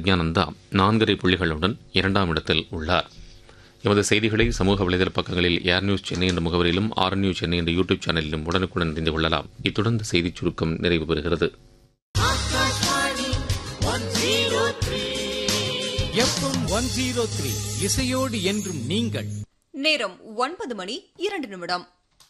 பிரக்யானந்தா நான்கரை புள்ளிகளுடன் இரண்டாம் இடத்தில் உள்ளார் எமது செய்திகளை சமூக வலைதள பக்கங்களில் ஏர் நியூஸ் சென்னை என்ற முகவரியிலும் ஆர் நியூஸ் சென்னை என்ற யூடியூப் சேனலிலும் உடனுக்குடன் தெரிந்து கொள்ளலாம் இத்துடன் இந்த செய்திச் சுருக்கம் நிறைவு பெறுகிறது எஃப்எம் ஒன் ஜீரோ த்ரீ இசையோடு என்றும் நீங்கள் நேரம் ஒன்பது மணி இரண்டு நிமிடம்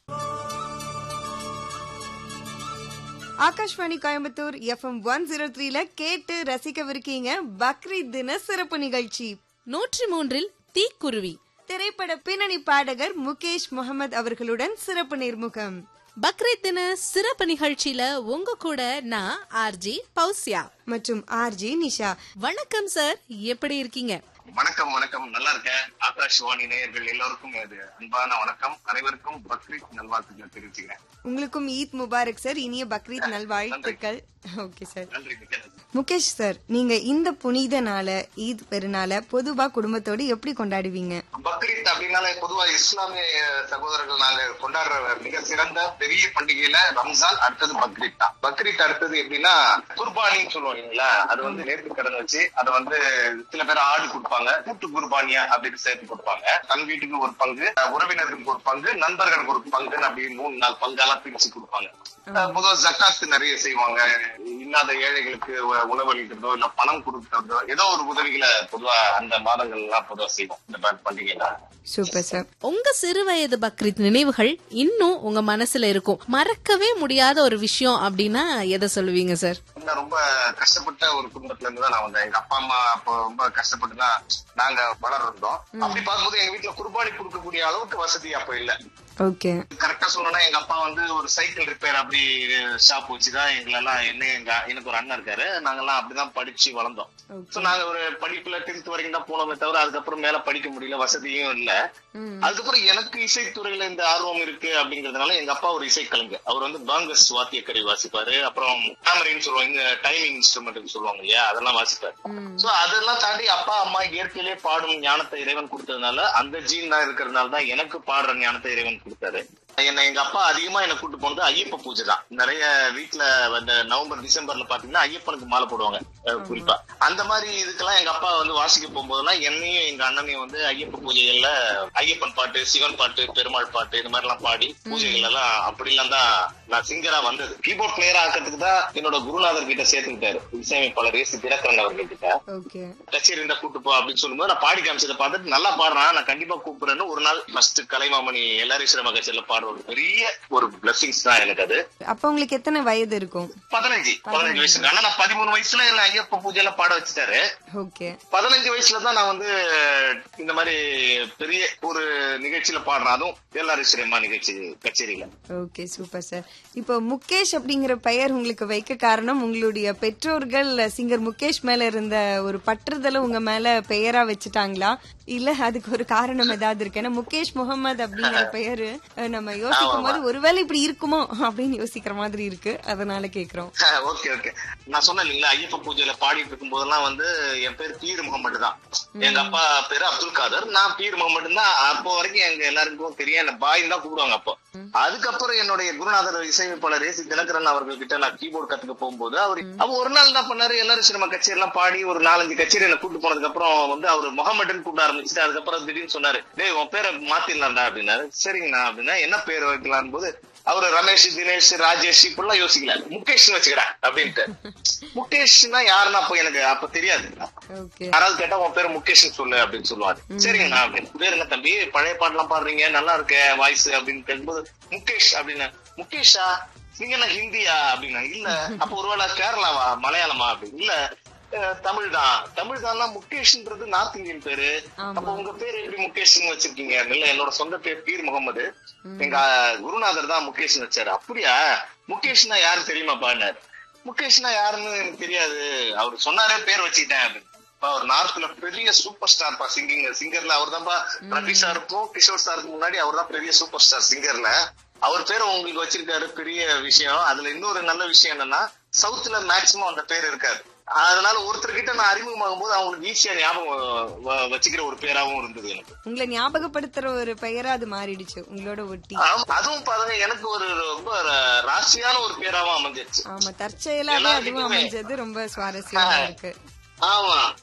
Akashvani Coimbatore FM one zero த்ரீல கேட்டு ரசிக்கவிருக்கீங்க பக்ரீத் தின சிறப்பு நிகழ்ச்சி நூற்றி மூன்றில் தீக்குருவி திரைப்பட பின்னணி பாடகர் முகேஷ் முகமது அவர்களுடன் சிறப்பு நேர்முகம் பக்ரீத் தின சிறப்பு நிகழ்ச்சியில உங்க கூட நான் ஆர்ஜி பௌசியா மற்றும் ஆர்ஜி நிஷா வணக்கம் சார் எப்படி இருக்கீங்க வணக்கம் வணக்கம் நல்லா இருக்கேன் ஆகாஷ்வாணி நேயர்கள் எல்லோருக்கும் இது அன்பான வணக்கம் அனைவருக்கும் பக்ரீத் நல்வாழ்த்துக்கள் தெரிவிச்சுக்கிறேன் உங்களுக்கும் ஈத் முபாரக் சார் இனிய பக்ரீத் நல்வாழ்த்துக்கள் ஓகே சார் நன்றி மிக்க நன்றி. முகேஷ் சார் நீங்க இந்த புனித நாள ஈத் பெருநாள பொதுவா குடும்பத்தோடு எப்படி கொண்டாடுவீங்க பக்ரீத் அப்படின்னாலே பொதுவா இஸ்லாமிய சகோதரர்கள் நாங்க கொண்டாடுற மிக சிறந்த பெரிய பண்டிகையில ரம்ஜான் அடுத்தது பக்ரீத் தான் பக்ரீத் அடுத்தது எப்படின்னா குர்பானின்னு சொல்லுவோம் இல்லைங்களா அது வந்து நேர்த்து கடன் வச்சு அதை வந்து சில பேர் ஆடு கொடுப்பாங்க கூட்டு குர்பானியா அப்படின்னு சேர்த்து கொடுப்பாங்க தன் வீட்டுக்கு ஒரு பங்கு உறவினர்களுக்கு ஒரு பங்கு நண்பர்களுக்கு ஒரு பங்கு அப்படி மூணு நாலு பங்கெல்லாம் பிரிச்சு கொடுப்பாங்க அஹ் பொதுவா ஜக்காத்து நிறைய செய்வாங்க இல்லாத ஏழைகளுக்கு உ- உணவளிக்கிறதோ இல்ல பணம் கொடுக்கறதோ ஏதோ ஒரு உதவிகளை பொதுவா அந்த மாதங்கள் எல்லாம் பொதுவா செய்வோம் இந்த ப- பண்டிகையில சூப்பர் சார் உங்க சிறு வயது பக்ரீத் நினைவுகள் இன்னும் உங்க மனசுல இருக்கும் மறக்கவே முடியாத ஒரு விஷயம் அப்படின்னா எதை சொல்லுவீங்க சார் நான் ரொம்ப கஷ்டப்பட்ட ஒரு குடும்பத்துல இருந்து தான் நான் வந்தேன் எங்க அப்பா அம்மா அப்போ ரொம்ப கஷ்டப்பட்டு தான் நாங்க வளர்ந்தோம் அப்படி பார்க்கும்போது எங்க வீட்டுல குர்பானி கொடுக்கக்கூடிய அளவுக்கு வசதி அப்ப இல்ல ஓகே கரெக்டா சொல்லணும்னா எங்க அப்பா வந்து ஒரு சைக்கிள் ரிப்பேர் அப்படி ஷாப் வச்சுதான் எங்களெல்லாம் என்ன எங்க எனக்கு ஒரு அண்ணன் இருக்காரு நாங்கெல்லாம் அப்படிதான் படிச்சு வளர்ந்தோம் சோ நாங்க ஒரு படிப்புல டென்த் வரைக்கும் தான் போனோமே தவிர அதுக்கப்புறம் மேல படிக்க முடியல வசதியும் இல்ல அதுக்கப்புறம் எனக்கு இசைத்துறையில இந்த ஆர்வம் இருக்கு அப்படிங்கறதுனால எங்க அப்பா ஒரு இசைக்கலைஞர் அவர் வந்து பாங்கஸ் வாத்தியக்கரை வாசிப்பாரு அப்புறம் கேமரின்னு சொல்லுவாங்க இந்த டைமிங் இன்ஸ்ட்ருமெண்ட் சொல்லுவாங்க இல்லையா அதெல்லாம் வாசிப்பாரு சோ அதெல்லாம் தாண்டி அப்பா அம்மா இயற்கையிலே பாடும் ஞானத்தை இறைவன் கொடுத்ததுனால அந்த ஜீன் தான் இருக்கிறதுனால தான் எனக்கு பாடுற ஞானத்தை இறைவன் கொடுத்தாரு என்ன எங்க அப்பா அதிகமா என்ன கூட்டு போனது ஐயப்ப பூஜை தான் நிறைய வீட்டுல அந்த நவம்பர் டிசம்பர்ல பாத்தீங்கன்னா ஐயப்பனுக்கு மாலை போடுவாங்க அஹ் குறிப்பா அந்த மாதிரி இதுக்கெல்லாம் எங்க அப்பா வந்து வாசிக்க போகும்போதெல்லாம் என்னையும் எங்க அண்ணனையும் வந்து ஐயப்ப பூஜைகள்ல ஐயப்பன் பாட்டு சிவன் பாட்டு பெருமாள் பாட்டு இந்த மாதிரி எல்லாம் பாடி பூஜைகள் எல்லாம் அப்படிலாம் தான் நான் சிங்கரா வந்தது கீபோர்ட் பிளேயரா ஆக்கிறதுக்கு தான் என்னோட குருநாதர் கிட்ட சேர்த்துக்கிட்டாரு இசையமைப்பாளர் ஏசி தினகரன் அவர்கள் கிட்ட ஓகே கச்சேரி இருந்தா கூட்டு போ அப்படின்னு சொல்லும்போது நான் பாடி காமிச்சதை பார்த்துட்டு நல்லா பாடுறான் நான் கண்டிப்பா கூப்பிடுறேன்னு ஒரு நாள் ஃபர்ஸ்ட் கலைமாமணி எல்லாரீஸ்வரம கச்சேரியில பாடுற ஒரு பெரிய ஒரு பிளஸிங்ஸ் தான் எனக்கு அது அப்ப உங்களுக்கு எத்தனை வயது இருக்கும் பதினஞ்சு பதினஞ்சு வயசு இருக்கு. ஆனா நான் பதிமூணு வயசுல என்ன ஐயப்ப பூஜையில பாட வச்சுட்டாரு ஓகே பதினஞ்சு வயசுல தான் நான் வந்து இந்த மாதிரி பெரிய ஒரு நிகழ்ச்சியில பாடுறேன் அதுவும் எல்லாரீஸ்வரம்மா நிகழ்ச்சி கச்சேரியில ஓகே சூப்பர் சார் இப்போ முகேஷ் அப்படிங்கிற பெயர் உங்களுக்கு வைக்க காரணம் உங்களுடைய பெற்றோர்கள் சிங்கர் முகேஷ் மேல இருந்த ஒரு பற்றுதலை உங்க மேல பெயரா வச்சுட்டாங்களா இல்ல அதுக்கு ஒரு காரணம் ஏதாவது இருக்கு ஏன்னா முகேஷ் முகமது அப்படிங்கிற பெயரு அஹ், நம்ம யோசிக்கும் போது ஒருவேளை இப்படி இருக்குமோ அப்படின்னு யோசிக்கிற மாதிரி இருக்கு அதனால கேக்குறோம் ஓகே ஓகே நான் சொன்னேன் இல்லைங்களா ஐயப்ப பூஜையில பாடிட்டு இருக்கும் போதெல்லாம் வந்து என் பேர் பீர் முகமது தான் எங்க அப்பா பேரு அப்துல் காதர் நான் பீர் முகமது தான் அப்போ வரைக்கும் எங்க எல்லாருக்கும் தெரியும் என்ன பாய் தான் கூப்பிடுவாங்க அப்போ அதுக்கப்புறம் என்னுடைய குருநாதர் இசையமைப்பாளர் ஏசி தினகரன் அவர்கள் கிட்ட நான் கீபோர்டு கத்துக்க போகும்போது அவர் அவர் ஒரு நாள் என்ன பண்ணாரு எல்லாரும் சினிமா கச்சேரி எல்லாம் பாடி ஒரு நாலஞ்சு கச்சேரி என்ன கூட்டு போனதுக்கு அப்புறம் வந்து அவர் முகமதுன்னு கூப்பிட ஆரம்பிச்சுட்டு அதுக்கப்புறம் திடீர்னு சொன்னாரு டேய் உன் பேரை மாத்திடலாம்டா அப்படின்னாரு சரிங்கண்ணா அப்படின்னா என்ன பேர் வைக்கலாம் போது அவரு ரமேஷ் தினேஷ் ராஜேஷ் இப்படிலாம் யோசிக்கல முகேஷ் வச்சுக்கிறேன் அப்படின்ட்டு முகேஷ்னா யாருன்னா அப்ப எனக்கு அப்ப தெரியாது ஓகே யாராவது கேட்டா உன் பேரு முகேஷ் சொல்லு அப்படின்னு சொல்லுவாரு சரிங்கண்ணா அப்படின்னு பேர் என்ன தம்பி பழைய பாட்டுலாம் பாடுறீங்க நல்லா இருக்க வாய்ஸ் அப்படின்னு கேட்கும்போது முகேஷ் அப்படின்னு முகேஷா நீங்க என்ன ஹிந்தியா அப்படின்னா இல்ல அப்ப ஒருவேளை கேரளாவா மலையாளமா அப்படின்னு இல்ல அஹ், தமிழ் தான் தமிழ் தான் முகேஷ்ன்றது நார்த் இந்தியன் பேரு அப்ப உங்க பேர் எப்படி முகேஷ்னு வச்சிருக்கீங்க இல்ல என்னோட சொந்த பேர் பீர் முகமது எங்க குருநாதர் தான் முகேஷ்னு வச்சாரு அப்படியா முகேஷ்னா யாரு தெரியுமாப்பான்னாரு முகேஷ்னா யாருன்னு எனக்கு தெரியாது அவர் சொன்னாரே பேர் வச்சுக்கிட்டேன் அப்படின்னு அப்பா, அவர் நார்த்ல பெரிய சூப்பர் ஸ்டார் பா சிங்கிங் சிங்கர்ல அவர் தான்ப்பா ரவி சாருக்கும் கிஷோர் சாருக்கு முன்னாடி அவர் தான் பெரிய சூப்பர் ஸ்டார் சிங்கர்ல அவர் பேரை உங்களுக்கு வச்சிருக்காரு பெரிய விஷயம் அதுல இன்னொரு நல்ல விஷயம் என்னன்னா சவுத்ல மேக்சிமம் அந்த பேர் இருக்காது அதனால ஒருத்தர்கிட்ட நான் அறிமுகமாகும் போது அவங்களுக்கு ஈஸியா ஞாபகம் வ- வச்சுக்கிற ஒரு பேராவும் இருந்தது எனக்கு உங்களை ஞாபகப்படுத்துற ஒரு பெயரா அது மாறிடுச்சு உங்களோட ஒட்டி ஆமா, அதுவும் பாருங்க எனக்கு ஒரு ரொம்ப ர- ராசியான ஒரு பேராவும் அமைஞ்சிருச்சு ஆமா தற்செயலாவே அதுவும் எல்லாத்துக்குமே. அமைஞ்சது ரொம்ப சுவாரஸ்யமா இருக்கு ஆமா